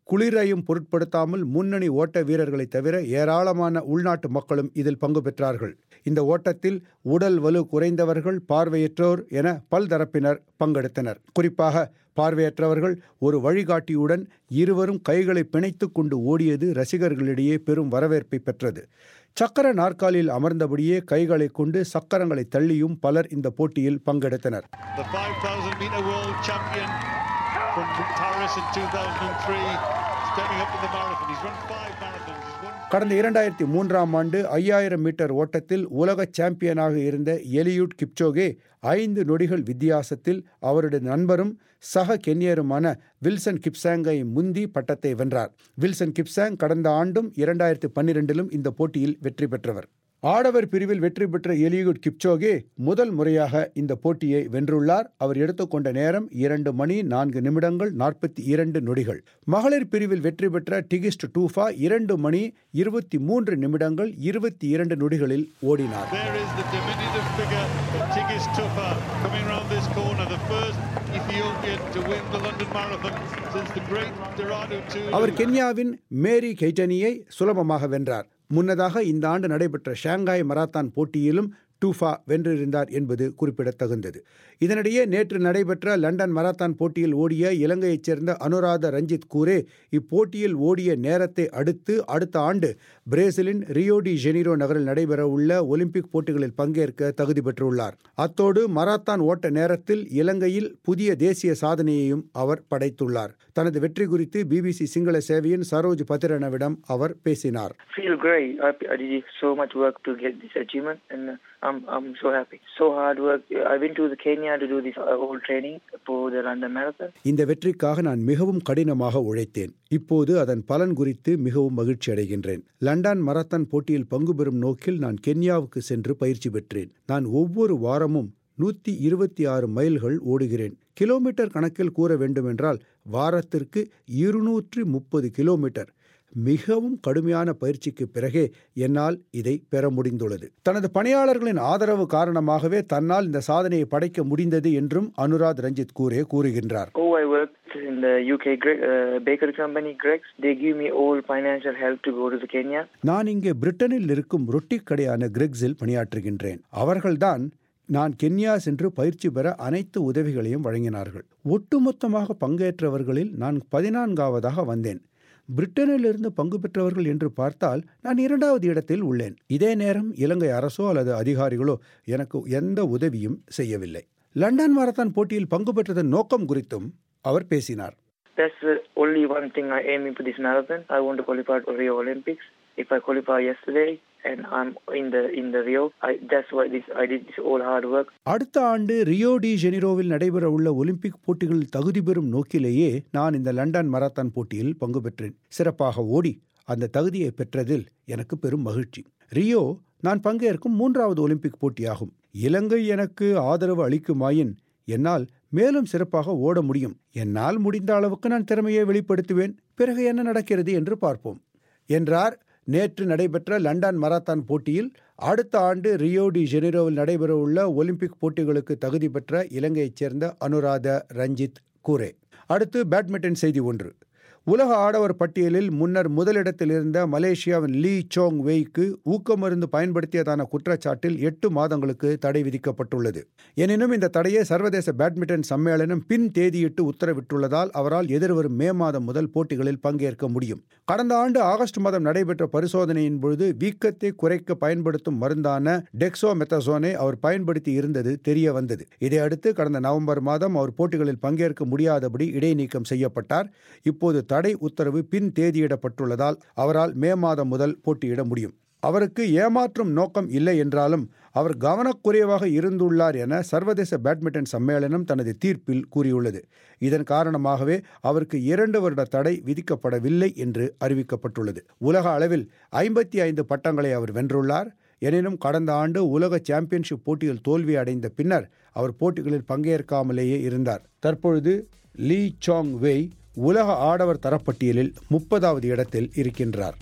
குளிரையும் பொருட்படுத்தாமல் முன்னணி ஓட்ட வீரர்களை தவிர ஏராளமான உள்நாட்டு மக்களும் இதில் பங்கு பெற்றார்கள் இந்த ஓட்டத்தில் உடல் வலு குறைந்தவர்கள் பார்வையற்றோர் என பல்தரப்பினர் பங்கெடுத்தனர் குறிப்பாக பார்வையற்றவர்கள் ஒரு வழிகாட்டியுடன் இருவரும் கைகளை பிணைத்துக் கொண்டு ஓடியது ரசிகர்களிடையே பெரும் வரவேற்பை பெற்றது சக்கர நாற்காலியில் அமர்ந்தபடியே கைகளை கொண்டு சக்கரங்களை தள்ளியும் பலர் இந்த போட்டியில் பங்கெடுத்தனர் the 5,000 meter world champion from Paris in 2003, stepping up to the marathon. He's run five marathons. He's won கடந்த இரண்டாயிரத்தி மூன்றாம் ஆண்டு ஐயாயிரம் மீட்டர் ஓட்டத்தில் உலக சாம்பியனாக இருந்த எலியுட் கிப்சோகே ஐந்து நொடிகள் வித்தியாசத்தில் அவருடைய நண்பரும் சக கென்யருமான வில்சன் கிப்சாங்கை முந்தி பட்டத்தை வென்றார் வில்சன் கிப்சாங் கடந்த ஆண்டும் இரண்டாயிரத்தி பன்னிரெண்டிலும் இந்த போட்டியில் வெற்றி பெற்றவர் ஆடவர் பிரிவில் வெற்றி பெற்ற எலியுட் கிப்சோகே முதல் முறையாக இந்த போட்டியை வென்றுள்ளார் அவர் எடுத்துக்கொண்ட நேரம் இரண்டு மணி நான்கு நிமிடங்கள் நாற்பத்தி இரண்டு நொடிகள் மகளிர் பிரிவில் வெற்றி பெற்ற டிகிஸ்ட் டூஃபா இரண்டு மணி இருபத்தி மூன்று நிமிடங்கள் இருபத்தி இரண்டு நொடிகளில் ஓடினார் There is the diminutive figure of Tigis Tufa coming around this corner, the first Ethiopian to win the London Marathon since the great Dorado Tour. அவர் கென்யாவின் மேரி கெய்டனியை சுலபமாக வென்றார் முன்னதாக இந்த ஆண்டு நடைபெற்ற ஷாங்காய் மராத்தான் போட்டியிலும் டூஃபா வென்றிருந்தார் என்பது குறிப்பிடத்தகுந்தது இதனிடையே நேற்று நடைபெற்ற லண்டன் மராத்தான் போட்டியில் ஓடிய இலங்கையைச் சேர்ந்த அனுராதா ரஞ்சித் கூரே இப்போட்டியில் ஓடிய நேரத்தை அடுத்து அடுத்த ஆண்டு பிரேசிலின் ரியோ டி ஜெனிரோ நகரில் நடைபெறவுள்ள ஒலிம்பிக் போட்டிகளில் பங்கேற்க தகுதி பெற்றுள்ளார் அத்தோடு மராத்தான் ஓட்ட நேரத்தில் இலங்கையில் புதிய தேசிய சாதனையையும் அவர் படைத்துள்ளார் தனது வெற்றி குறித்து பிபிசி சிங்கள சேவையின் சரோஜ் பத்திரனவிடம் அவர் பேசினார் feel great. I, I did so much work to get this achievement, and uh, I'm I'm so happy. So hard work. I went to the Kenya to do this uh, whole training for the London Marathon. இந்த வெற்றிக்காக நான் மிகவும் கடினமாக உழைத்தேன் இப்போது அதன் பலன் குறித்து மிகவும் மகிழ்ச்சி அடைகின்றேன் லண்டன் மராத்தான் போட்டியில் பங்கு பெறும் நோக்கில் நான் கென்யாவுக்கு சென்று பயிற்சி பெற்றேன் நான் ஒவ்வொரு வாரமும் நூற்றி இருபத்தி ஆறு மைல்கள் ஓடுகிறேன் கிலோமீட்டர் கணக்கில் கூற வேண்டுமென்றால் வாரத்திற்கு இருநூற்றி முப்பது கிலோமீட்டர் மிகவும் கடுமையான பயிற்சிக்கு பிறகே என்னால் இதை பெற முடிந்துள்ளது தனது பணியாளர்களின் ஆதரவு காரணமாகவே தன்னால் இந்த சாதனையை படைக்க முடிந்தது என்றும் அனுராத் ரஞ்சித் கூரே கூறுகின்றார் Oh, I worked in the UK Gre- uh, bakery company, Greg's. They give me all financial help to go to the Kenya. நான் இங்கே பிரிட்டனில் இருக்கும் ரொட்டி கடையான கிரெக்ஸில் பணியாற்றுகின்றேன் அவர்கள்தான் நான் கென்யா சென்று பயிற்சி பெற அனைத்து உதவிகளையும் வழங்கினார்கள் ஒட்டுமொத்தமாக பங்கேற்றவர்களில் நான் பதினான்காவதாக வந்தேன் பிரிட்டனிலிருந்து பங்கு பெற்றவர்கள் என்று பார்த்தால் நான் இரண்டாவது இடத்தில் உள்ளேன் இதே நேரம் இலங்கை அரசோ அல்லது அதிகாரிகளோ எனக்கு எந்த உதவியும் செய்யவில்லை லண்டன் மாரத்தான் போட்டியில் பங்கு பெற்றதன் நோக்கம் குறித்தும் அவர் பேசினார் That's the only one thing I aim for this marathon. I want to qualify for Rio Olympics. If I qualify yesterday and I'm in the in the Rio, I, that's why this I did this all hard work. அடுத்த ஆண்டு ரியோ டி ஜெனிரோவில் நடைபெற உள்ள ஒலிம்பிக் போட்டிகளில் தகுதி பெறும் நோக்கிலேயே நான் இந்த லண்டன் மராத்தான் போட்டியில் பங்கு பெற்றேன் சிறப்பாக ஓடி அந்த தகுதியை பெற்றதில் எனக்கு பெரும் மகிழ்ச்சி ரியோ நான் பங்கேற்கும் மூன்றாவது ஒலிம்பிக் போட்டியாகும் இலங்கை எனக்கு ஆதரவு அளிக்குமாயின் என்னால் மேலும் சிறப்பாக ஓட முடியும் என்னால் முடிந்த அளவுக்கு நான் திறமையை வெளிப்படுத்துவேன் பிறகு என்ன நடக்கிறது என்று பார்ப்போம் என்றார் நேற்று நடைபெற்ற லண்டன் மராத்தான் போட்டியில் அடுத்த ஆண்டு ரியோ டி ஜெனிரோவில் நடைபெறவுள்ள ஒலிம்பிக் போட்டிகளுக்கு தகுதி பெற்ற இலங்கையைச் சேர்ந்த அனுராதா ரஞ்சித் கூரே அடுத்து பேட்மிண்டன் செய்தி ஒன்று உலக ஆடவர் பட்டியலில் முன்னர் முதலிடத்தில் இருந்த மலேசியாவின் லீ சோங் வெய்க்கு ஊக்கமருந்து பயன்படுத்தியதான குற்றச்சாட்டில் எட்டு மாதங்களுக்கு தடை விதிக்கப்பட்டுள்ளது எனினும் இந்த தடையை சர்வதேச பேட்மிண்டன் சம்மேளனம் பின் தேதியிட்டு உத்தரவிட்டுள்ளதால் அவரால் எதிர்வரும் மே மாதம் முதல் போட்டிகளில் பங்கேற்க முடியும் கடந்த ஆண்டு ஆகஸ்ட் மாதம் நடைபெற்ற பரிசோதனையின் பொழுது வீக்கத்தை குறைக்க பயன்படுத்தும் மருந்தான டெக்ஸோமெத்தசோனை அவர் பயன்படுத்தி இருந்தது தெரிய வந்தது இதையடுத்து கடந்த நவம்பர் மாதம் அவர் போட்டிகளில் பங்கேற்க முடியாதபடி இடைநீக்கம் செய்யப்பட்டார் இப்போது தடை உத்தரவு பின் தேதியிடப்பட்டுள்ளதால் அவரால் மே மாதம் முதல் போட்டியிட முடியும் அவருக்கு ஏமாற்றும் நோக்கம் இல்லை என்றாலும் அவர் கவனக்குறைவாக இருந்துள்ளார் என சர்வதேச பேட்மிண்டன் சம்மேளனம் தனது தீர்ப்பில் கூறியுள்ளது இதன் காரணமாகவே அவருக்கு இரண்டு வருட தடை விதிக்கப்படவில்லை என்று அறிவிக்கப்பட்டுள்ளது உலக அளவில் ஐம்பத்தி ஐந்து பட்டங்களை அவர் வென்றுள்ளார் எனினும் கடந்த ஆண்டு உலக சாம்பியன்ஷிப் போட்டியில் தோல்வி அடைந்த பின்னர் அவர் போட்டிகளில் பங்கேற்காமலேயே இருந்தார் தற்பொழுது லீ சாங் வெய் உலக ஆடவர் தரப்பட்டியலில் முப்பதாவது இடத்தில் இருக்கின்றார்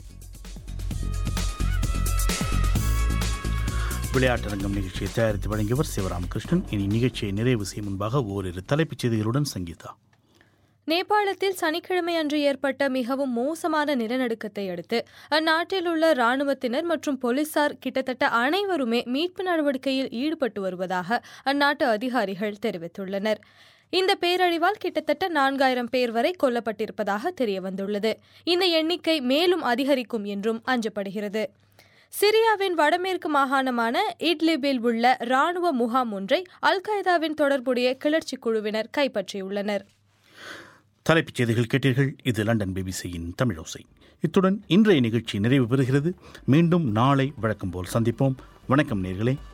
விளையாட்டரங்கம் நிகழ்ச்சியை தயாரித்து வழங்கியவர் சிவராமகிருஷ்ணன் இனி நிகழ்ச்சியை நிறைவு செய்யும் முன்பாக ஓரிரு தலைப்புச் செய்திகளுடன் சங்கீதா நேபாளத்தில் சனிக்கிழமை அன்று ஏற்பட்ட மிகவும் மோசமான நிலநடுக்கத்தை அடுத்து அந்நாட்டில் உள்ள ராணுவத்தினர் மற்றும் போலீசார் கிட்டத்தட்ட அனைவருமே மீட்பு நடவடிக்கையில் ஈடுபட்டு வருவதாக அந்நாட்டு அதிகாரிகள் தெரிவித்துள்ளனர் இந்த பேரழிவால் கிட்டத்தட்ட நான்காயிரம் பேர் வரை கொல்லப்பட்டிருப்பதாக தெரியவந்துள்ளது இந்த எண்ணிக்கை மேலும் அதிகரிக்கும் என்றும் அஞ்சப்படுகிறது சிரியாவின் வடமேற்கு மாகாணமான இட்லிபில் உள்ள ராணுவ முகாம் ஒன்றை அல் qaedaவின் தொடர்புடைய கிளர்ச்சி குழுவினர் கைப்பற்றியுள்ளனர் தலைப்புச் செய்திகள் கேட்டீர்கள் இது லண்டன் பிபிசியின் தமிழோசை இத்துடன் இன்றைய நிகழ்ச்சி நிறைவு பெறுகிறது மீண்டும் நாளை வழக்கம் போல் சந்திப்போம் வணக்கம் நேர்களே